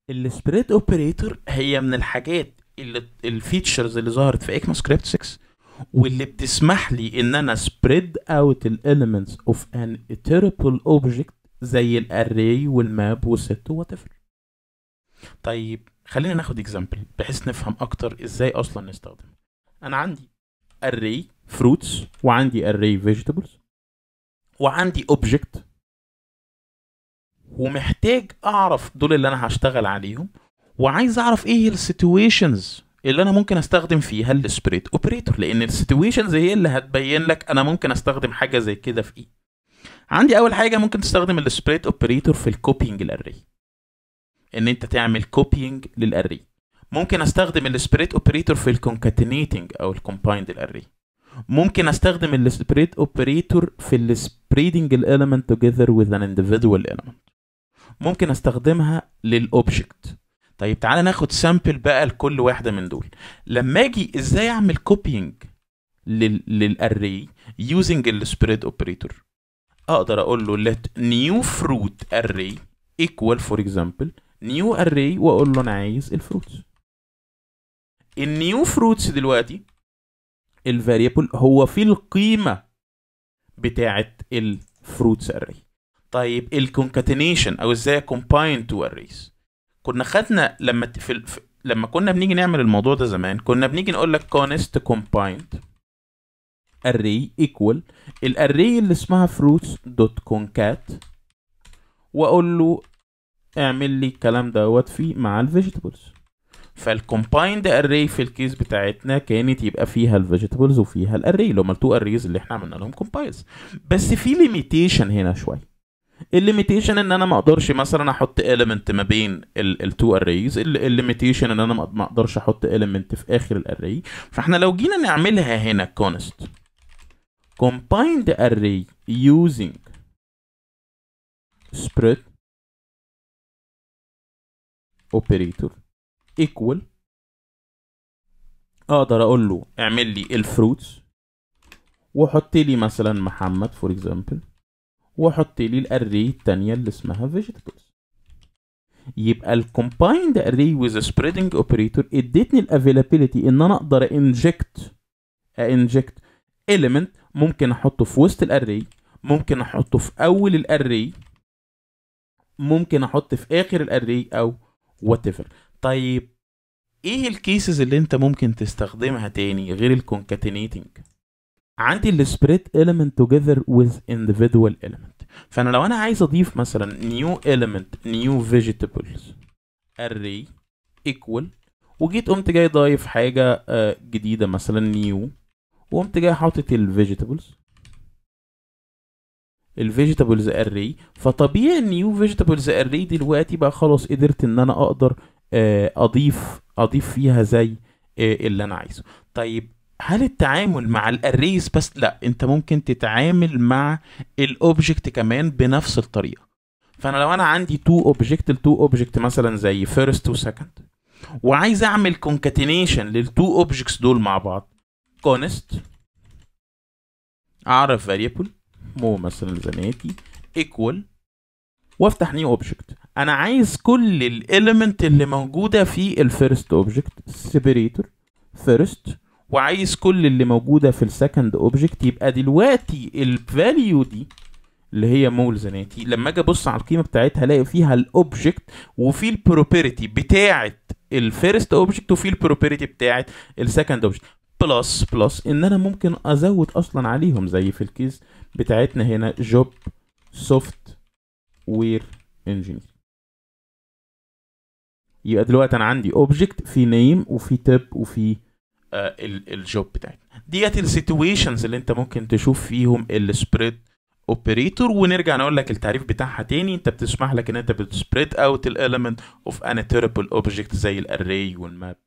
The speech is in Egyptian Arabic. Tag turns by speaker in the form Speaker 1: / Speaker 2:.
Speaker 1: السبريد اوبريتور هي من الحاجات اللي الفيتشرز اللي ظهرت في اكما سكريبت 6 واللي بتسمح لي ان انا سبريد اوت الاليمنتس اوف ان iterable اوبجكت زي الاري والماب والست وات ايفر طيب خلينا ناخد اكزامبل بحيث نفهم اكتر ازاي اصلا نستخدم انا عندي array fruits وعندي array vegetables وعندي object ومحتاج اعرف دول اللي انا هشتغل عليهم وعايز اعرف ايه السيتويشنز اللي انا ممكن استخدم فيها السبريت اوبريتور لان السيتويشنز هي اللي هتبين لك انا ممكن استخدم حاجه زي كده في ايه عندي اول حاجه ممكن تستخدم السبريت اوبريتور في الكوبينج الاري ان انت تعمل كوبينج للاري ممكن استخدم السبريت اوبريتور في الكونكاتينيتنج او الكومبايند الاري ممكن استخدم السبريت اوبريتور في السبريدنج الاليمنت together with an individual element ممكن استخدمها للاوبجكت طيب تعالى ناخد سامبل بقى لكل واحده من دول لما اجي ازاي اعمل كوبينج للاري using السبريد اوبريتور اقدر اقول له let new fruit array equal for example new array واقول له انا عايز الفروتس النيو فروتس دلوقتي الفاريبل هو في القيمه بتاعه الفروتس array طيب الكونكاتينيشن او ازاي كومباين تو arrays كنا خدنا لما ت- في, ال- في لما كنا بنيجي نعمل الموضوع ده زمان كنا بنيجي نقول لك const combined array equal الاري اللي اسمها fruits دوت concat واقول له اعمل لي الكلام دوت في مع الفيجيتابلز فالكومبايند اري في الكيس بتاعتنا كانت يبقى فيها الفيجيتابلز وفيها الاري اللي هم التو اريز اللي احنا عملنا لهم كومبايلز بس في ليميتيشن هنا شويه الليميتيشن ان انا ما اقدرش مثلا احط element ما بين التو اريز الليميتيشن ان انا ما ما اقدرش احط element في اخر الاري فاحنا لو جينا نعملها هنا const combined array using spread operator equal اقدر اقول له اعمل لي الفروتس وحط لي مثلا محمد فور اكزامبل واحط لي الاري التانية اللي اسمها vegetables يبقى الكومبايند array with a spreading operator ادتني الافيلابيلتي ان انا اقدر انجكت انجكت element ممكن احطه في وسط الاري ممكن احطه في اول الاري ممكن احط في اخر الاري او وات ايفر طيب ايه الكيسز اللي انت ممكن تستخدمها تاني غير الكونكاتينيتنج عندي السبريت element together with individual element فانا لو انا عايز اضيف مثلا new element new vegetables array equal وجيت قمت جاي ضايف حاجه آه، جديده مثلا new وقمت جاي حاطط الفيجيتابلز الفيجيتابلز اري فطبيعي النيو فيجيتابلز اري دلوقتي بقى خلاص قدرت ان انا اقدر آه، اضيف اضيف فيها زي آه، اللي انا عايزه طيب هل التعامل مع الاريز بس لا انت ممكن تتعامل مع الاوبجكت كمان بنفس الطريقه فانا لو انا عندي تو اوبجكت التو اوبجكت مثلا زي فيرست وسكند وعايز اعمل كونكاتينيشن للتو اوبجكتس دول مع بعض كونست اعرف فاريبل مو مثلا زناتي ايكوال وافتح نيو اوبجكت انا عايز كل الاليمنت اللي موجوده في الفيرست اوبجكت سيبريتور فيرست وعايز كل اللي موجوده في السكند اوبجكت يبقى دلوقتي الفاليو دي اللي هي مول زناتي لما اجي ابص على القيمه بتاعتها الاقي فيها الاوبجكت وفي البروبرتي بتاعه الفيرست اوبجكت وفي البروبرتي بتاعه السكند اوبجكت بلس بلس ان انا ممكن ازود اصلا عليهم زي في الكيس بتاعتنا هنا جوب سوفت وير انجينير يبقى دلوقتي انا عندي اوبجكت في نيم وفي تب وفي آه الجوب بتاعتنا ديت السيتويشنز اللي انت ممكن تشوف فيهم السبريد اوبريتور ونرجع نقول لك التعريف بتاعها تاني انت بتسمح لك ان انت بتسبريد اوت الاليمنت اوف ان تيربل اوبجكت زي الاري والماب